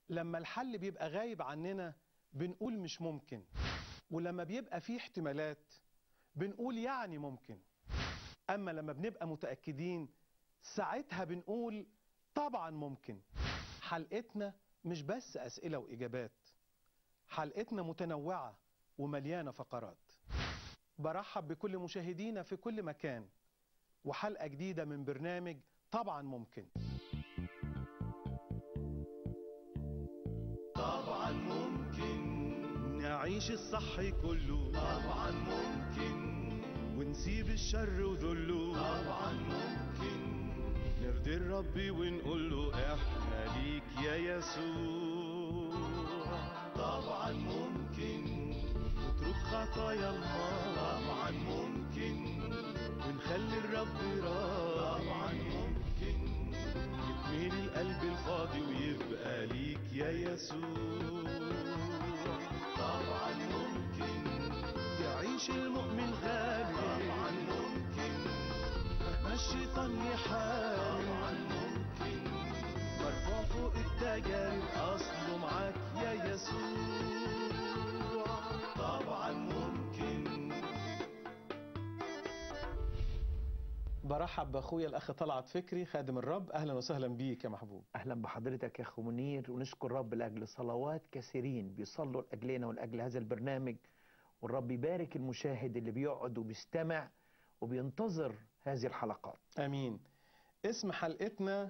لما الحل بيبقى غايب عننا بنقول مش ممكن ولما بيبقى فيه احتمالات بنقول يعني ممكن اما لما بنبقى متاكدين ساعتها بنقول طبعا ممكن حلقتنا مش بس اسئله واجابات حلقتنا متنوعه ومليانه فقرات برحب بكل مشاهدينا في كل مكان وحلقه جديده من برنامج طبعا ممكن طبعا ممكن نعيش الصح كله طبعا ممكن ونسيب الشر وذله طبعا ممكن نرضي الرب ونقول له احنا ليك يا يسوع طبعا ممكن نترك خطايا الماضي طبعا ممكن ونخلي الرب طبعا راضي ممكن يكمل القلب الفاضي ويبقى ليك يا يسوع طبعا ممكن يعيش المؤمن غالي طبعا ممكن مهما الشيطان يحاول طبعا ممكن مرفوع فوق التجارب اصله معاك يا يسوع طبعا ممكن برحب باخويا الاخ طلعت فكري خادم الرب اهلا وسهلا بيك يا محبوب اهلا بحضرتك يا اخو منير ونشكر رب لاجل صلوات كثيرين بيصلوا لاجلنا ولاجل هذا البرنامج والرب يبارك المشاهد اللي بيقعد وبيستمع وبينتظر هذه الحلقات امين اسم حلقتنا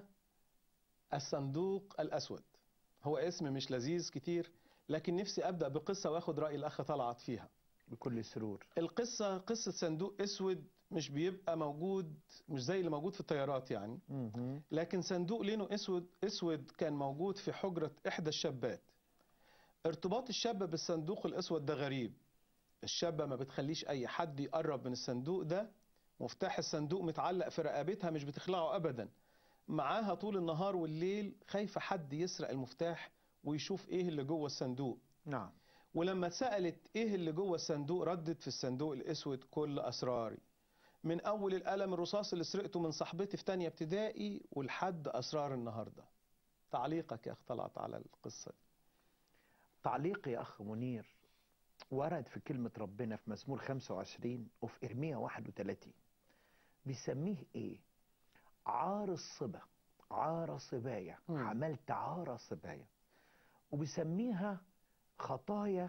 الصندوق الاسود هو اسم مش لذيذ كتير لكن نفسي ابدا بقصه واخد راي الاخ طلعت فيها بكل سرور القصه قصه صندوق اسود مش بيبقى موجود مش زي اللي موجود في الطيارات يعني مهم. لكن صندوق لونه اسود اسود كان موجود في حجره احدى الشابات ارتباط الشابه بالصندوق الاسود ده غريب الشابه ما بتخليش اي حد يقرب من الصندوق ده مفتاح الصندوق متعلق في رقبتها مش بتخلعه ابدا معاها طول النهار والليل خايفه حد يسرق المفتاح ويشوف ايه اللي جوه الصندوق نعم ولما اتسالت ايه اللي جوه الصندوق ردت في الصندوق الاسود كل اسراري من اول القلم الرصاص اللي سرقته من صاحبتي في تانية ابتدائي ولحد اسرار النهارده تعليقك يا اخ طلعت على القصه دي تعليق يا اخ منير ورد في كلمة ربنا في مزمور 25 وفي إرميا 31 بيسميه إيه؟ عار الصبا عار صبايا مم. عملت عار صبايا وبيسميها خطايا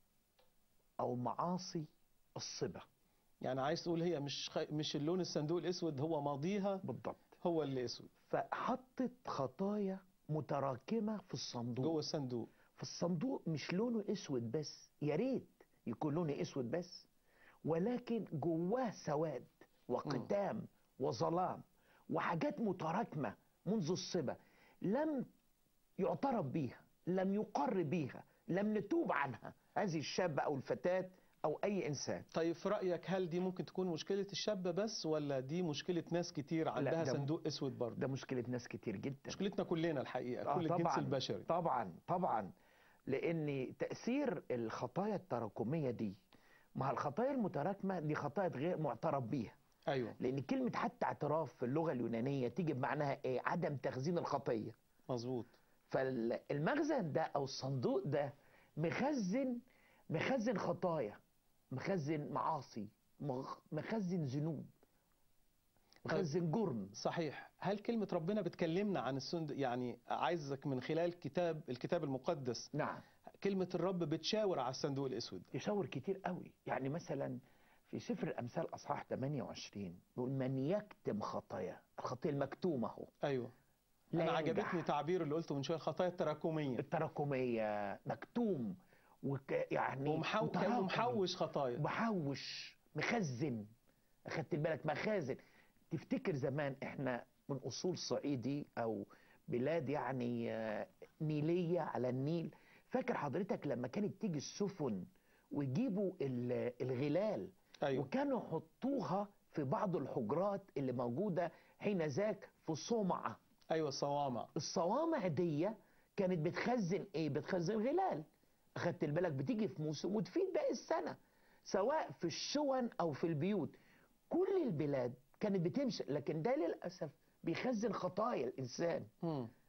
أو معاصي الصبا يعني عايز تقول هي مش خ... مش اللون الصندوق الاسود هو ماضيها بالضبط هو اللي اسود فحطت خطايا متراكمة في الصندوق جوه الصندوق فالصندوق مش لونه اسود بس يا ريت يكون لونه اسود بس ولكن جواه سواد وقتام وظلام وحاجات متراكمه منذ الصبا لم يعترف بيها لم يقر بيها لم نتوب عنها هذه الشابه او الفتاه او اي انسان طيب في رايك هل دي ممكن تكون مشكله الشابه بس ولا دي مشكله ناس كتير عندها ده- صندوق اسود برضه ده مشكله ناس كتير جدا مشكلتنا كلنا الحقيقه آه كل الجنس البشري طبعا طبعا لان تاثير الخطايا التراكميه دي مع الخطايا المتراكمه دي خطايا غير معترف بيها ايوه لان كلمه حتى اعتراف في اللغه اليونانيه تيجي بمعناها ايه عدم تخزين الخطيه مظبوط فالمخزن ده او الصندوق ده مخزن مخزن خطايا مخزن معاصي مخ- مخزن ذنوب مخزن جرم صحيح هل كلمة ربنا بتكلمنا عن السند يعني عايزك من خلال كتاب الكتاب المقدس نعم كلمة الرب بتشاور على الصندوق الأسود يشاور كتير قوي يعني مثلا في سفر الامثال اصحاح 28 بيقول من يكتم خطايا الخطيه المكتومه اهو أيوة لا أنا ينجح. عجبتني تعبير اللي قلته من شوية الخطايا التراكمية التراكميه مكتوم وك يعني ومحو... متراكم. كأنه محوش خطايا محوش مخزن اخدت بالك مخازن تفتكر زمان احنا من اصول صعيدي او بلاد يعني آه، نيليه على النيل فاكر حضرتك لما كانت تيجي السفن ويجيبوا ال- الغلال أيوة وكانوا يحطوها في بعض الحجرات اللي موجوده حين ذاك في صومعه أيوة الصوامع الصوامع دي كانت بتخزن ايه بتخزن غلال اخدت بالك بتيجي في موسم وتفيد باقي السنه سواء في الشون او في البيوت كل البلاد كانت بتمشي لكن ده للاسف بيخزن خطايا الانسان مم.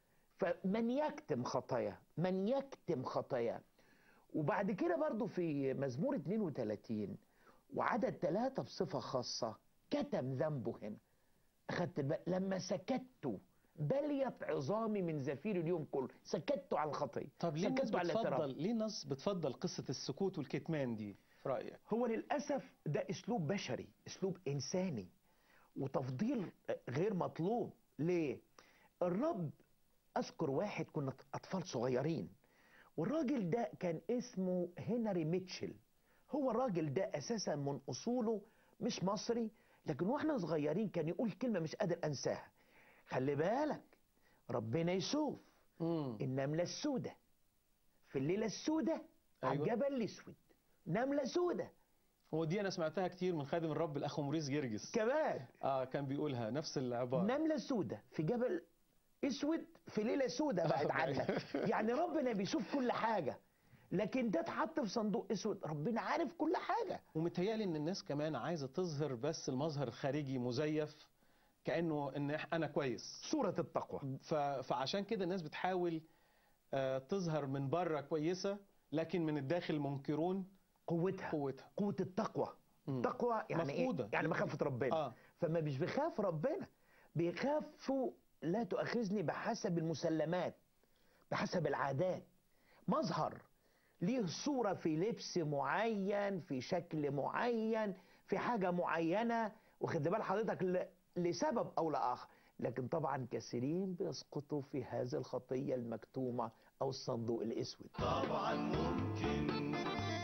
فمن يكتم خطاياه من يكتم خطاياه وبعد كده برضو في مزمور 32 وعدد ثلاثة بصفة خاصة كتم ذنبه هنا أخدت البال لما سكت بليت عظامي من زفير اليوم كله سكت على الخطية طب ليه الناس سكت على الاعتراف. بتفضل ليه الناس بتفضل قصة السكوت والكتمان دي في رأيك هو للأسف ده أسلوب بشري أسلوب إنساني وتفضيل غير مطلوب ليه؟ الرب أذكر واحد كنا أطفال صغيرين والراجل ده كان اسمه هنري ميتشل هو الراجل ده أساسا من أصوله مش مصري لكن واحنا صغيرين كان يقول كلمة مش قادر أنساها خلي بالك ربنا يشوف مم. النملة السوداء في الليلة السوداء على أيوة. الجبل الأسود نملة سوداء هو دي انا سمعتها كتير من خادم الرب الاخ موريس جرجس كمان اه كان بيقولها نفس العبارة نملة سوداء في جبل اسود في ليلة سوداء بقت آه، عنك يعني ربنا بيشوف كل حاجة لكن ده اتحط في صندوق اسود ربنا عارف كل حاجة ومتهيألي ان الناس كمان عايزة تظهر بس المظهر الخارجي مزيف كأنه ان إح- انا كويس صورة التقوى ف... فعشان كده الناس بتحاول آه، تظهر من بره كويسة لكن من الداخل منكرون قوتها قوتها قوة التقوى مم. التقوى يعني مفقودة. ايه؟ يعني مخافة ربنا اه فما مش بيخاف ربنا بيخافوا لا تؤاخذني بحسب المسلمات بحسب العادات مظهر ليه صورة في لبس معين في شكل معين في حاجة معينة واخد بال حضرتك ل- لسبب أو لآخر لكن طبعا كثيرين بيسقطوا في هذه الخطية المكتومة أو الصندوق الأسود طبعا ممكن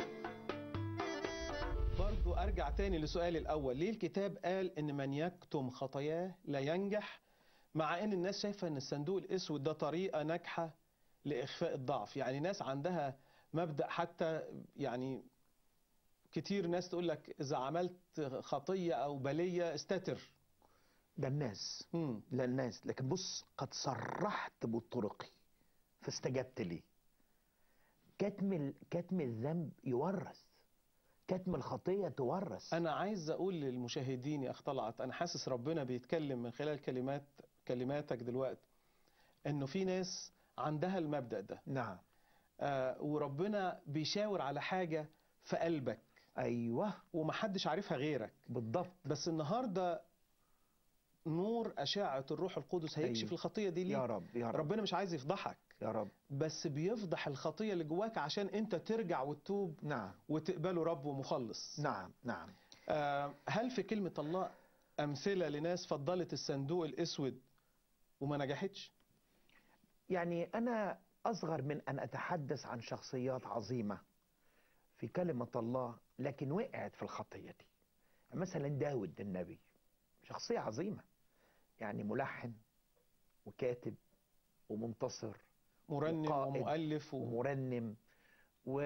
برضو ارجع تاني لسؤالي الاول ليه الكتاب قال ان من يكتم خطاياه لا ينجح مع ان الناس شايفه ان الصندوق الاسود ده طريقه ناجحه لاخفاء الضعف يعني ناس عندها مبدا حتى يعني كتير ناس تقول لك اذا عملت خطيه او بليه استتر ده الناس مم. لا الناس لكن بص قد صرحت بطرقي فاستجبت لي كتم ال- كتم الذنب يورث كتم الخطية تورث انا عايز اقول للمشاهدين يا اخ طلعت انا حاسس ربنا بيتكلم من خلال كلمات كلماتك دلوقتي انه في ناس عندها المبدا ده نعم آه وربنا بيشاور على حاجه في قلبك أيوه ومحدش عارفها غيرك بالضبط بس النهارده نور اشعه الروح القدس هيكشف أيوة. الخطيه دي يا ليه رب يا رب ربنا مش عايز يفضحك يا رب بس بيفضح الخطيه اللي جواك عشان انت ترجع وتتوب نعم وتقبله رب ومخلص نعم نعم آه، هل في كلمة الله أمثلة لناس فضلت الصندوق الأسود وما نجحتش؟ يعني أنا أصغر من أن أتحدث عن شخصيات عظيمة في كلمة الله لكن وقعت في الخطية دي مثلا داود النبي شخصية عظيمة يعني ملحن وكاتب ومنتصر مرنم وقائد ومؤلف و... ومرنم و...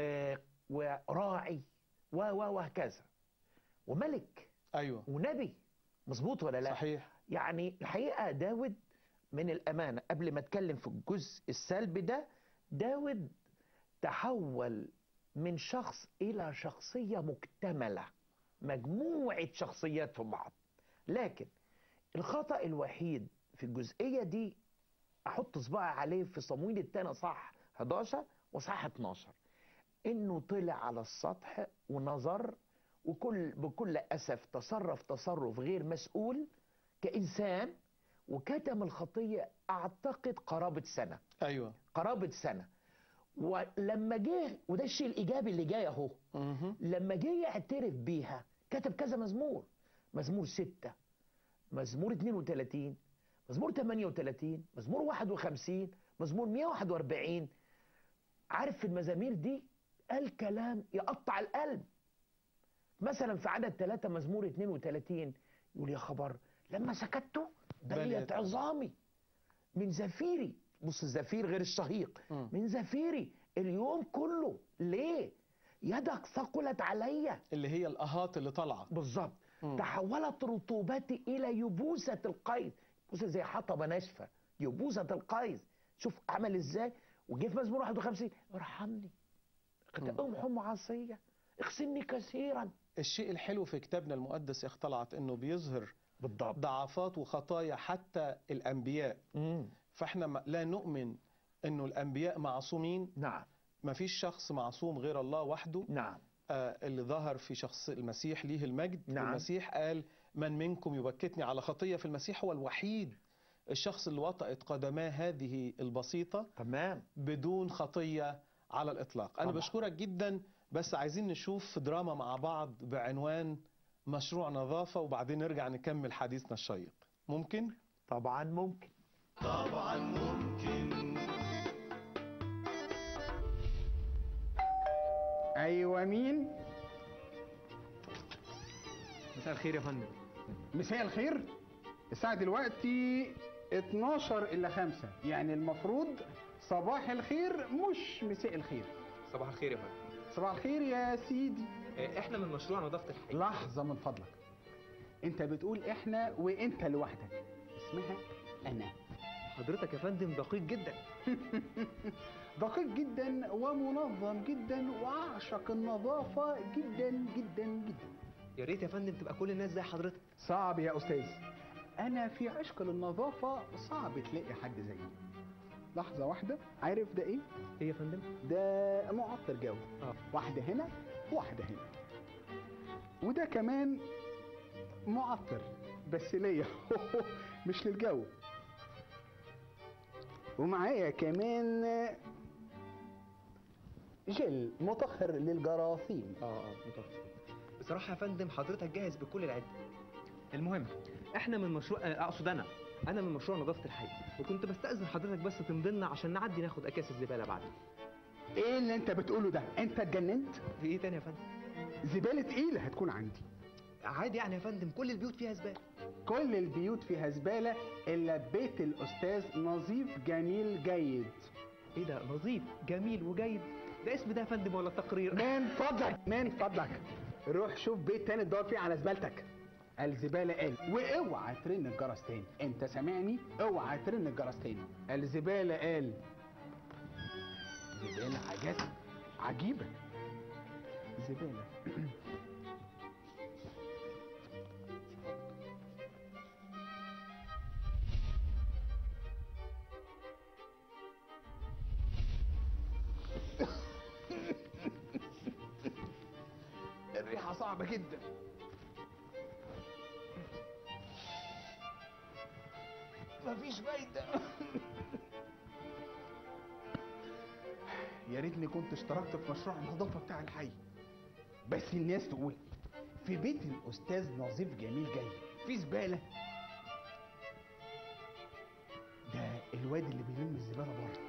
وراعي و و وهكذا وملك أيوه ونبي مظبوط ولا لا صحيح يعني الحقيقة داود من الأمانة قبل ما أتكلم في الجزء السلبي ده داود تحول من شخص إلى شخصية مكتملة مجموعة شخصيات في بعض لكن الخطأ الوحيد في الجزئية دي أحط صباعي عليه في صمويل التاني صح 11 وصح 12 إنه طلع على السطح ونظر وكل بكل أسف تصرف تصرف غير مسؤول كإنسان وكتم الخطية أعتقد قرابة سنة أيوه قرابة سنة ولما جه وده الشيء الإيجابي اللي جاي أهو مهم. لما جه يعترف بيها كتب كذا مزمور مزمور ستة مزمور 32 مزمور 38 مزمور 51 مزمور 141 عارف في المزامير دي قال كلام يقطع القلب مثلا في عدد ثلاثة مزمور 32 يقول يا خبر لما سكت بليت بليت عظامي من زفيري بص الزفير غير الشهيق مم. من زفيري اليوم كله ليه يدك ثقلت عليا اللي هي الأهات اللي طالعة بالظبط مم. تحولت رطوبتي الى يبوسه القيظ بص زي حطبه ناشفه يبوسه القيظ شوف عمل ازاي وجه في مزمور 51 ارحمني مم. امحو معصيه اغسلني كثيرا الشيء الحلو في كتابنا المقدس يا اخ طلعت انه بيظهر بالضبط ضعفات وخطايا حتى الانبياء مم. فاحنا ما- لا نؤمن انه الانبياء معصومين نعم ما فيش شخص معصوم غير الله وحده نعم آه، اللي ظهر في شخص المسيح ليه المجد نعم. المسيح قال من منكم يبكتني على خطية في المسيح هو الوحيد الشخص اللي وطأت قدماه هذه البسيطة تمام بدون خطية على الإطلاق أنا طبعا. بشكرك جدا بس عايزين نشوف دراما مع بعض بعنوان مشروع نظافة وبعدين نرجع نكمل حديثنا الشيق ممكن؟ طبعا ممكن طبعا ممكن ايوه مين مساء الخير يا فندم مساء الخير الساعه دلوقتي 12 الا 5 يعني المفروض صباح الخير مش مساء الخير صباح الخير يا فندم صباح الخير يا سيدي آه، احنا من مشروع نظافه الحي لحظه من فضلك انت بتقول احنا وانت لوحدك اسمها انا حضرتك يا فندم دقيق جدا دقيق جدا ومنظم جدا واعشق النظافه جدا جدا جدا يا ريت يا فندم تبقى كل الناس زي حضرتك صعب يا استاذ انا في عشق للنظافه صعب تلاقي حد زيي لحظه واحده عارف ده ايه ايه يا فندم ده معطر جو اه واحده هنا واحده هنا وده كمان معطر بس ليا مش للجو ومعايا كمان جل مطهر للجراثيم اه اه متفق بصراحه يا فندم حضرتك جاهز بكل العده المهم احنا من مشروع آه، اقصد انا انا من مشروع نظافه الحي وكنت بستاذن حضرتك بس تمضي لنا عشان نعدي ناخد اكياس الزباله بعدين ايه اللي انت بتقوله ده انت اتجننت في ايه تاني يا فندم زباله ايه اللي هتكون عندي عادي يعني يا فندم كل البيوت فيها زباله كل البيوت فيها زباله الا بيت الاستاذ نظيف جميل جيد ايه ده نظيف جميل وجيد ده اسم ده يا فندم ولا تقرير من فضلك من فضلك روح شوف بيت تاني تدور فيه على زبالتك الزبالة قال واوعى ترن الجرس تاني انت سامعني اوعى ترن الجرس تاني الزبالة قال زبالة حاجات عجيبة زبالة الريحة صعبة جدا مفيش فايدة يا ريتني كنت اشتركت في مشروع النظافة بتاع الحي بس الناس تقول في بيت الأستاذ نظيف جميل جاي في زبالة ده الواد اللي بيلم الزبالة بره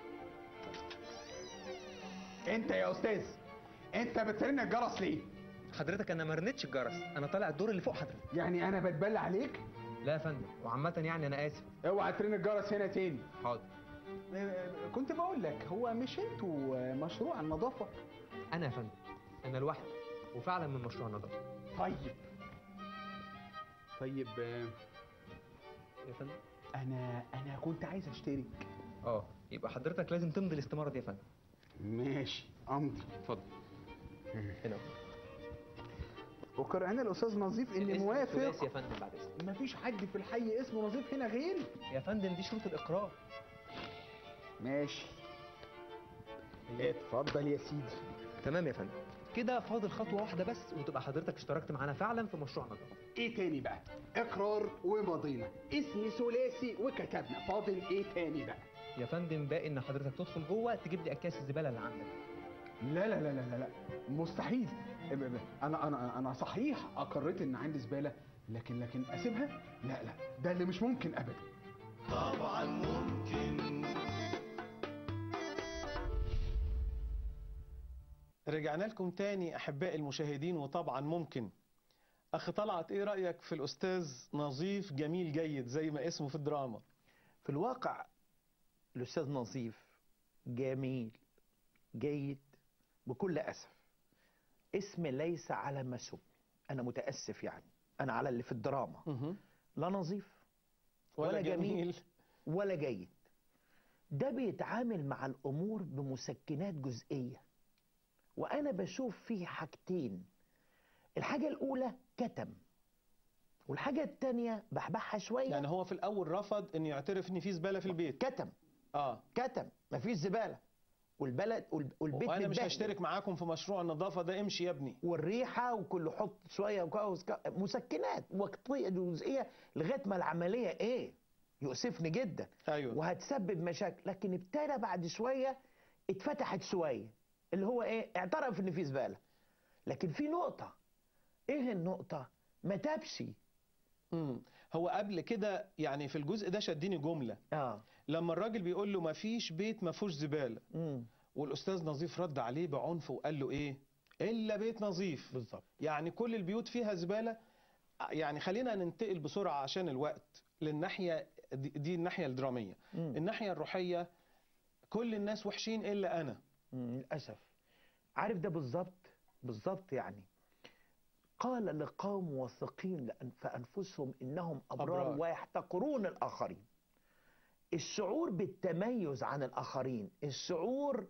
انت يا استاذ انت بترن الجرس ليه حضرتك انا ما رنتش الجرس انا طالع الدور اللي فوق حضرتك يعني انا بتبلى عليك لا يا فندم وعامه يعني انا اسف اوعى ترن الجرس هنا تاني حاضر كنت بقول لك هو مش انتوا مشروع النظافه انا يا فندم انا لوحدي وفعلا من مشروع نظافه طيب طيب آه، يا فندم انا انا كنت عايز اشترك اه يبقى حضرتك لازم تمضي الاستماره دي يا فندم ماشي امضي اتفضل هنا وقرأنا الاستاذ نظيف اني الاسم الثلاثي موافق يا فندم بعد اذنك مفيش حد في الحي اسمه نظيف هنا غيري يا فندم دي شروط الاقرار ماشي اتفضل يا سيدي تمام يا فندم كده فاضل خطوه واحده بس وتبقى حضرتك اشتركت معانا فعلا في مشروع نظافه ايه تاني بقى اقرار ومضينا اسم ثلاثي وكتبنا فاضل ايه تاني بقى يا فندم باقي ان حضرتك تدخل جوه تجيب لي اكياس الزباله اللي عندك لا لا لا لا لا, لا. مستحيل ب- ب- انا انا انا صحيح اقريت ان عندي زباله لكن لكن اسيبها لا لا ده اللي مش ممكن ابدا طبعا ممكن رجعنا لكم تاني أحبائي المشاهدين وطبعا ممكن أخ طلعت إيه رأيك في الأستاذ نظيف جميل جيد زي ما اسمه في الدراما في الواقع الأستاذ نظيف جميل جيد بكل أسف اسم ليس على ما سمي أنا متأسف يعني أنا على اللي في الدراما مهم. لا نظيف ولا, ولا جميل. جميل ولا جيد ده بيتعامل مع الأمور بمسكنات جزئية وأنا بشوف فيه حاجتين الحاجة الأولى كتم والحاجه التانية بحبحها شويه يعني هو في الاول رفض ان يعترف ان في زباله في البيت كتم اه كتم مفيش زباله والبلد وال- والبيت وانا مش متبهدل. هشترك معاكم في مشروع النظافه ده امشي يا ابني والريحه وكله حط شويه وكاوس كا- مسكنات وقتيه جزئيه لغايه ما العمليه ايه يؤسفني جدا ايوه وهتسبب مشاكل لكن ابتدى بعد شويه اتفتحت شويه اللي هو ايه اعترف ان في زباله لكن في نقطه ايه النقطه ما تابش مم. هو قبل كده يعني في الجزء ده شدني جمله اه لما الراجل بيقول له ما فيش بيت ما فيهوش زباله امم والاستاذ نظيف رد عليه بعنف وقال له ايه الا بيت نظيف بالظبط يعني كل البيوت فيها زباله يعني خلينا ننتقل بسرعه عشان الوقت للناحيه دي, دي الناحيه الدراميه مم. الناحيه الروحيه كل الناس وحشين الا انا مم، للاسف عارف ده بالظبط بالظبط يعني قال لقوم واثقين لأن فانفسهم انهم ابرار, أبرار. ويحتقرون الاخرين الشعور بالتميز عن الاخرين الشعور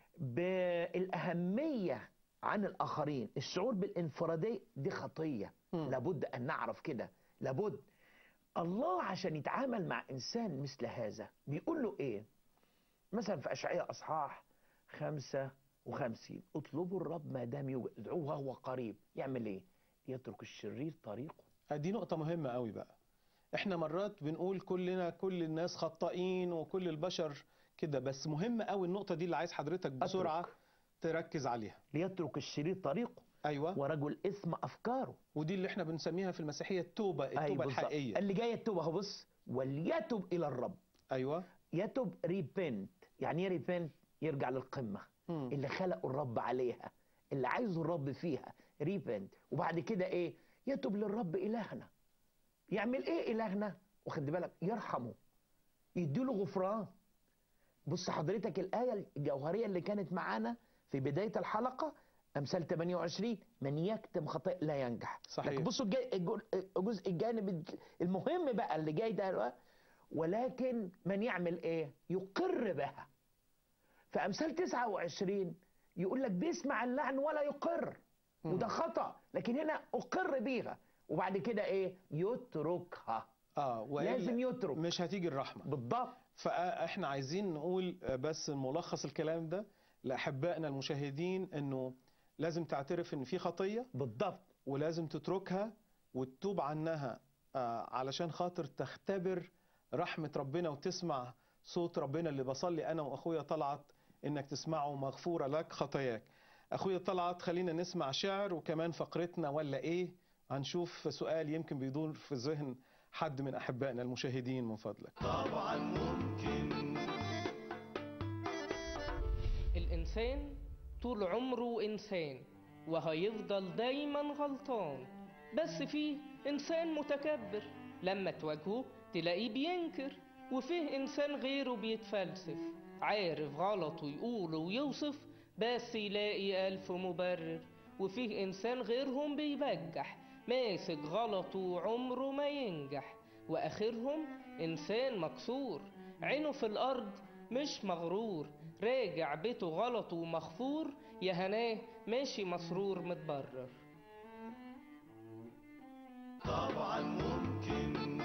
بالاهميه عن الاخرين الشعور بالانفراديه دي خطيه مم. لابد ان نعرف كده لابد الله عشان يتعامل مع انسان مثل هذا بيقول له ايه مثلا في اشعياء اصحاح خمسة وخمسين اطلبوا الرب ما دام يوجد ادعوه وهو قريب يعمل ايه يترك الشرير طريقه دي نقطه مهمه قوي بقى احنا مرات بنقول كلنا كل الناس خطائين وكل البشر كده بس مهم قوي النقطه دي اللي عايز حضرتك بسرعه أترك. تركز عليها ليترك الشرير طريقه ايوه ورجل اثم افكاره ودي اللي احنا بنسميها في المسيحيه التوبه التوبه أيوة بالظبط. الحقيقيه اللي جايه التوبه اهو بص وليتب الى الرب ايوه يتب ريبنت يعني ايه ريبنت يرجع للقمه مم. اللي خلقه الرب عليها اللي عايزه الرب فيها ريبنت وبعد كده ايه يتوب للرب الهنا يعمل ايه الهنا واخد بالك يرحمه يديله غفران بص حضرتك الايه الجوهريه اللي كانت معانا في بدايه الحلقه امثال 28 من يكتم خطايا لا ينجح صحيح. لكن بصوا الجاي- الجو- الجزء الجانب المهم بقى اللي جاي ده ولكن من يعمل ايه يقر بها في امثال 29 يقول لك بيسمع اللعن ولا يقر وده خطا لكن هنا اقر بيها وبعد كده ايه يتركها اه وإلا لازم يترك مش هتيجي الرحمه بالضبط فاحنا عايزين نقول بس ملخص الكلام ده لاحبائنا المشاهدين انه لازم تعترف ان في خطيه بالضبط ولازم تتركها وتتوب عنها آه، علشان خاطر تختبر رحمه ربنا وتسمع صوت ربنا اللي بصلي انا واخويا طلعت انك تسمعه مغفوره لك خطاياك اخويا طلعت خلينا نسمع شعر وكمان فقرتنا ولا ايه هنشوف سؤال يمكن بيدور في ذهن حد من احبائنا المشاهدين من فضلك طبعا ممكن الإنسان طول عمره إنسان وهيفضل دايما غلطان بس فيه إنسان متكبر لما تواجهه تلاقيه بينكر وفيه إنسان غيره بيتفلسف عارف غلطه يقوله ويوصف بس يلاقي ألف مبرر وفيه إنسان غيرهم بيبجح ماسك غلطه وعمره ما ينجح وآخرهم إنسان مكسور عينه في الأرض مش مغرور راجع بيته غلط ومغفور يا هناه ماشي مسرور متبرر طبعا ممكن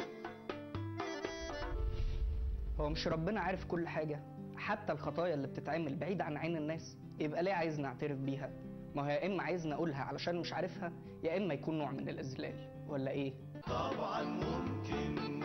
هو مش ربنا عارف كل حاجة حتى الخطايا اللي بتتعمل بعيد عن عين الناس يبقى ليه عايزني اعترف بيها ما هو يا اما عايزني اقولها علشان مش عارفها يا اما يكون نوع من الاذلال ولا ايه طبعا ممكن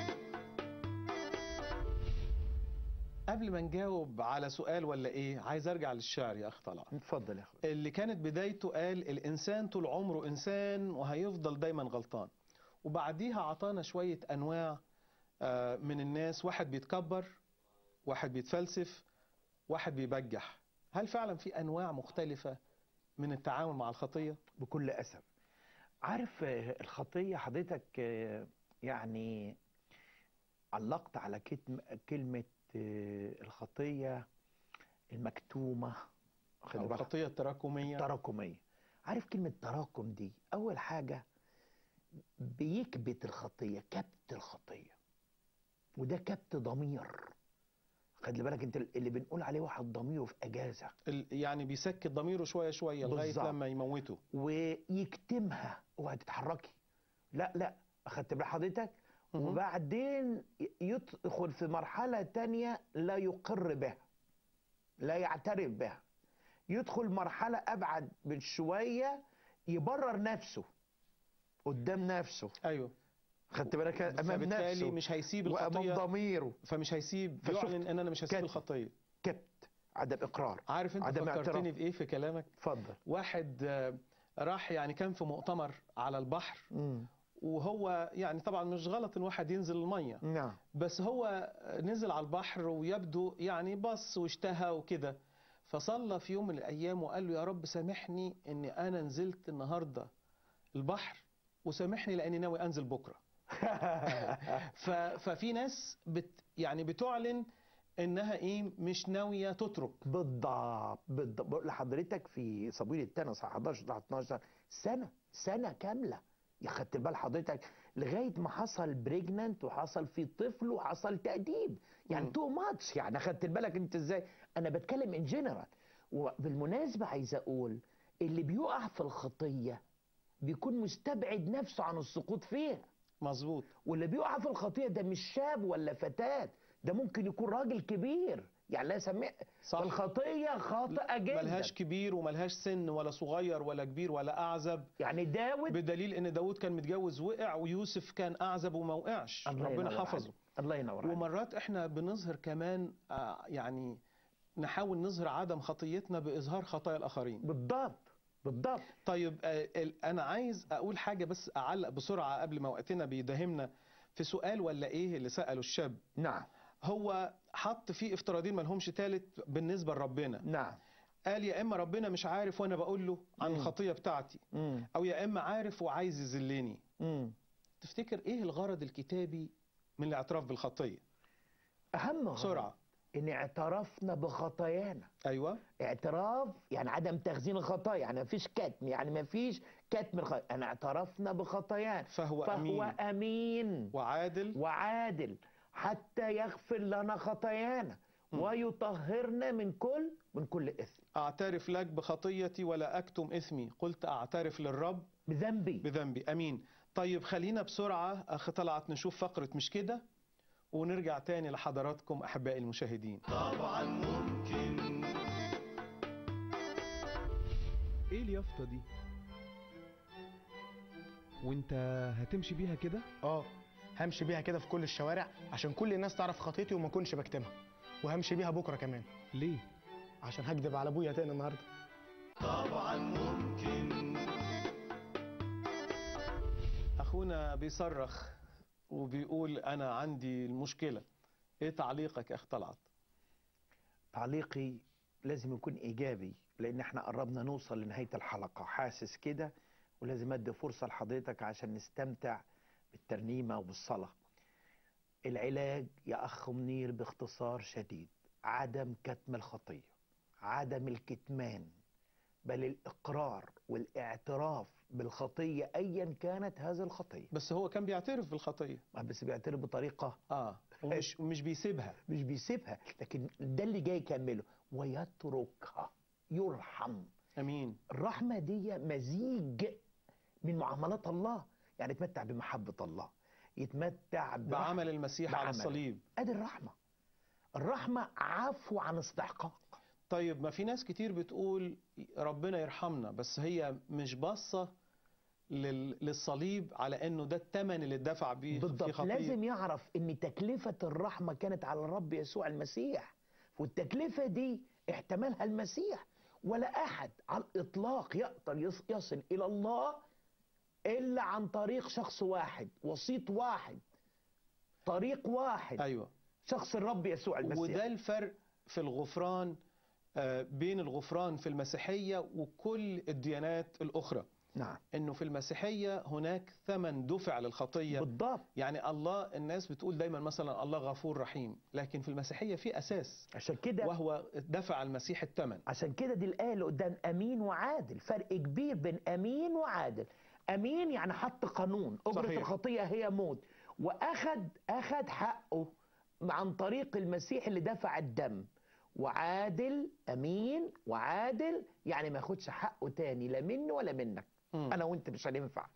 قبل ما نجاوب على سؤال ولا ايه عايز ارجع للشعر يا اخ طلعت اتفضل يا اخويا اللي كانت بدايته قال الانسان طول عمره انسان وهيفضل دايما غلطان وبعديها عطانا شويه انواع آه، من الناس واحد بيتكبر واحد بيتفلسف واحد بيبجح هل فعلا في انواع مختلفه من التعامل مع الخطيه بكل اسف عارف آه، الخطيه حضرتك آه، يعني علقت على كتم كلمه آه، الخطيه المكتومه واخد او بالك؟ الخطيه التراكميه تراكميه عارف كلمه تراكم دي اول حاجه بيكبت الخطيه كبت الخطيه وده كبت ضمير خد بالك انت اللي بنقول عليه واحد ضميره في اجازه ال- يعني بيسكت ضميره شويه شويه لغايه بالظبط. لما يموته ويكتمها اوعى تتحركي لا لا اخدت بال حضرتك مهم. وبعدين يدخل في مرحله تانية لا يقر بها لا يعترف بها يدخل مرحله ابعد من شويه يبرر نفسه قدام نفسه ايوه خدت بالك امام فبالتالي نفسه مش هيسيب وامام الخطيه ضميره فمش هيسيب فشفت يعلن ان انا مش هسيب كده. الخطيه كبت عدم اقرار عارف انت عدم فكرتني اعتراف. بايه في كلامك اتفضل واحد آه، راح يعني كان في مؤتمر على البحر مم. وهو يعني طبعا مش غلط ان واحد ينزل الميه نعم بس هو نزل على البحر ويبدو يعني بص واشتهى وكده فصلى في يوم من الايام وقال له يا رب سامحني اني انا نزلت النهارده البحر وسامحني لاني ناوي انزل بكره ف ففي ناس بت يعني بتعلن انها ايه مش ناويه تترك بالضبط بالضبط بقول لحضرتك في صبيل التاني صح 11 صح 12 سنه سنه كامله يا خدت بال حضرتك لغايه ما حصل بريجننت وحصل في طفل وحصل تأديب يعني مم. تو ماتش يعني خدت بالك انت ازاي انا بتكلم ان جنرال وبالمناسبه عايز اقول اللي بيقع في الخطيه بيكون مستبعد نفسه عن السقوط فيها مظبوط واللي بيقع في الخطيه ده مش شاب ولا فتاه ده ممكن يكون راجل كبير يعني لا سمع صح. الخطيه خاطئه جدا ملهاش كبير وملهاش سن ولا صغير ولا كبير ولا اعزب يعني داود بدليل ان داود كان متجوز وقع ويوسف كان اعزب وما وقعش الله ربنا ينور حفظه عليك. الله ينور عليك ومرات احنا بنظهر كمان آه، يعني نحاول نظهر عدم خطيتنا باظهار خطايا الاخرين بالضبط بالضبط طيب آه، ال- انا عايز اقول حاجه بس اعلق بسرعه قبل ما وقتنا بيداهمنا في سؤال ولا ايه اللي ساله الشاب نعم هو حط فيه افتراضين ملهمش تالت بالنسبه لربنا نعم قال يا اما ربنا مش عارف وانا بقول له عن مم. الخطيه بتاعتي مم. او يا اما عارف وعايز يذلني مم. تفتكر ايه الغرض الكتابي من الاعتراف بالخطيه اهم غرض بسرعه ان اعترفنا بخطايانا ايوه اعتراف يعني عدم تخزين الخطايا يعني ما فيش كتم يعني ما فيش كتم الخطايا انا اعترفنا بخطايانا فهو, فهو امين امين وعادل وعادل حتى يغفر لنا خطايانا مم. ويطهرنا من كل من كل اثم اعترف لك بخطيتي ولا اكتم اثمي قلت اعترف للرب بذنبي بذنبي امين طيب خلينا بسرعه اخ طلعت نشوف فقره مش كده ونرجع تاني لحضراتكم احبائي المشاهدين طبعا ممكن ايه اليافطة دي؟ وانت هتمشي بيها كده؟ اه همشي بيها كده في كل الشوارع عشان كل الناس تعرف خطيتي وما اكونش بكتمها وهمشي بيها بكره كمان ليه؟ عشان هكدب على ابويا تاني النهارده طبعا ممكن اخونا بيصرخ وبيقول انا عندي المشكله ايه تعليقك يا اخ طلعت تعليقي لازم يكون ايجابي لان احنا قربنا نوصل لنهايه الحلقه حاسس كده ولازم ادي فرصه لحضرتك عشان نستمتع بالترنيمه وبالصلاه العلاج يا اخ منير باختصار شديد عدم كتم الخطيه عدم الكتمان بل الاقرار والاعتراف بالخطيه ايا كانت هذه الخطيه بس هو كان بيعترف بالخطيه بس بيعترف بطريقه اه ومش مش بيسيبها مش بيسيبها لكن ده اللي جاي يكمله ويتركها يرحم امين الرحمة دي مزيج من معاملات الله يعني يتمتع بمحبة الله يتمتع برحمة بعمل المسيح على بعمل. الصليب ادي الرحمة الرحمة عفو عن استحقاق طيب ما في ناس كتير بتقول ربنا يرحمنا بس هي مش باصه لل... للصليب على انه ده الثمن اللي اتدفع بيه في بالضبط خطيه لازم يعرف ان تكلفة الرحمة كانت على الرب يسوع المسيح والتكلفة دي احتملها المسيح ولا احد على الاطلاق يقدر يص- يصل الى الله الا عن طريق شخص واحد وسيط واحد طريق واحد ايوه شخص الرب يسوع المسيح وده الفرق في الغفران آه، بين الغفران في المسيحيه وكل الديانات الاخرى نعم انه في المسيحيه هناك ثمن دفع للخطيه بالضبط يعني الله الناس بتقول دايما مثلا الله غفور رحيم لكن في المسيحيه في اساس عشان كده وهو دفع المسيح الثمن عشان كده دي الآية اللي قدام أمين وعادل فرق كبير بين أمين وعادل أمين يعني حط قانون أجرة صحيح. الخطية هي موت وأخد أخد حقه عن طريق المسيح اللي دفع الدم وعادل أمين وعادل يعني ما ياخدش حقه تاني لا مني ولا منك مم. أنا وأنت مش هننفع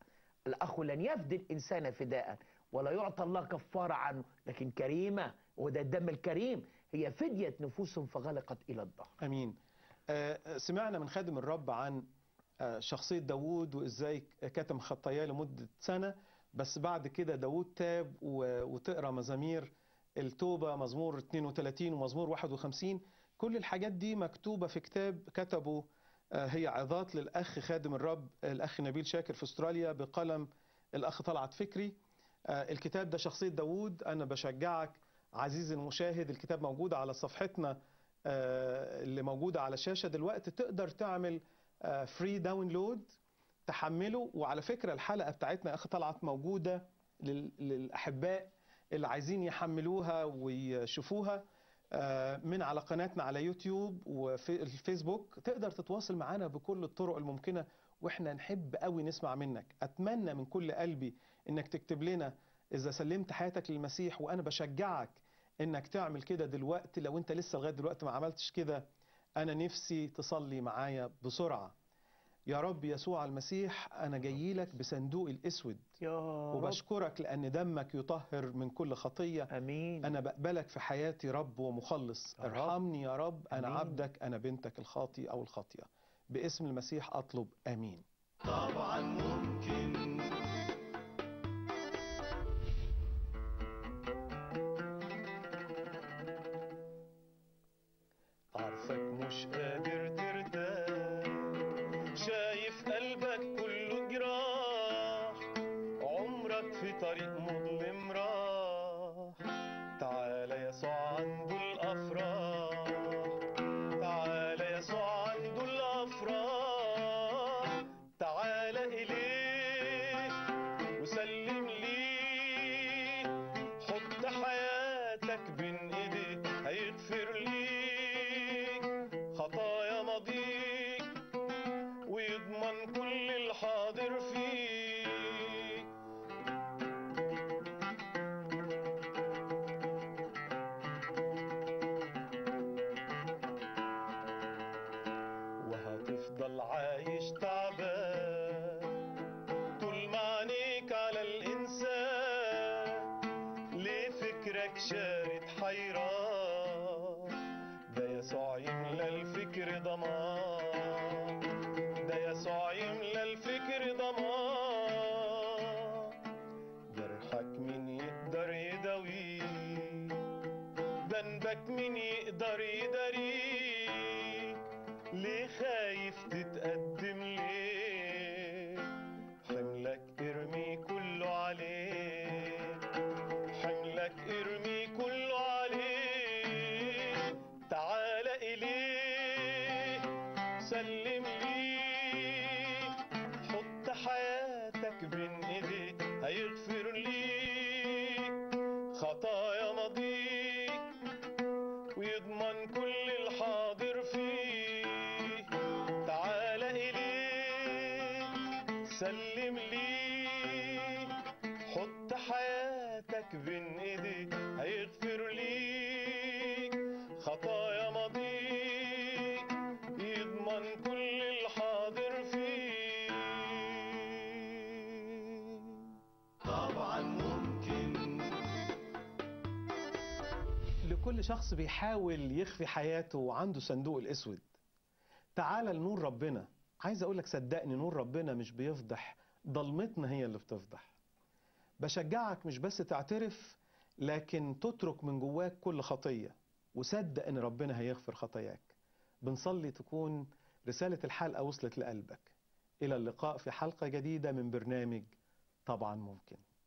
الأخ لن يفدي الإنسان فداء ولا يعطى الله كفارة عنه لكن كريمة وده الدم الكريم هي فدية نفوس فغلقت إلى الظهر امين آه، سمعنا من خادم الرب عن آه، شخصيه داوود وازاي كتم خطاياه لمده سنه بس بعد كده داوود تاب و- وتقرا مزامير التوبه مزمور 32 ومزمور 51 كل الحاجات دي مكتوبه في كتاب كتبه آه، هي عظات للاخ خادم الرب الاخ نبيل شاكر في استراليا بقلم الاخ طلعت فكري آه، الكتاب ده شخصيه داوود انا بشجعك عزيزي المشاهد الكتاب موجود على صفحتنا آه، اللي موجودة على الشاشة دلوقتي تقدر تعمل فري داونلود تحمله وعلى فكرة الحلقة بتاعتنا يا أخي طلعت موجودة لل- للأحباء اللي عايزين يحملوها ويشوفوها آه، من على قناتنا على يوتيوب وفي الفيسبوك تقدر تتواصل معنا بكل الطرق الممكنة واحنا نحب قوي نسمع منك اتمنى من كل قلبي انك تكتب لنا اذا سلمت حياتك للمسيح وانا بشجعك انك تعمل كده دلوقتي لو انت لسه لغايه دلوقتي ما عملتش كده انا نفسي تصلي معايا بسرعه يا رب يسوع المسيح انا جاي لك بصندوق الاسود يا رب وبشكرك لان دمك يطهر من كل خطيه امين انا بقبلك في حياتي رب ومخلص يا رب. ارحمني يا رب انا آمين. عبدك انا بنتك الخاطي او الخاطيه باسم المسيح اطلب امين طبعا ممكن عارفك مش قادر ترتاح شايف قلبك كله جراح عمرك في طريق مظلم راح تعالى يسوع عنده الافراح تعالى يسوع عنده الافراح تعالى اليه وسلم ليه حط حياتك بين ايديه هيغفر ليك خطايا ماضيك ويضمن كل الحاضر فيك وهتفضل عايش تعبان طول ما عينيك على الإنسان ليه فكرك شارد حيران ده يسوع يملى الفكر ضمان ده يسوع يملى الفكر ضمان جرحك مين يقدر يداويه ذنبك مين يقدر يداريك ليه خايف تتقدم ليه حملك ارمي كله عليه حملك ارمي كله عليه تعال اليه سلم ليه حط حياتك بين ايديه هيغفر ليك خطايا ماضيك ويضمن كل الحاضر فيه تعال إليه سلم ليه حط حياتك بين ايديه هيغفر ليك خطايا ماضيك يضمن كل الحاضر فيه طبعا ممكن لكل شخص بيحاول يخفي حياته وعنده صندوق الاسود تعال لنور ربنا عايز اقول لك صدقني نور ربنا مش بيفضح ضلمتنا هي اللي بتفضح بشجعك مش بس تعترف لكن تترك من جواك كل خطية وصدق ان ربنا هيغفر خطاياك بنصلي تكون رسالة الحلقة وصلت لقلبك إلى اللقاء في حلقة جديدة من برنامج طبعا ممكن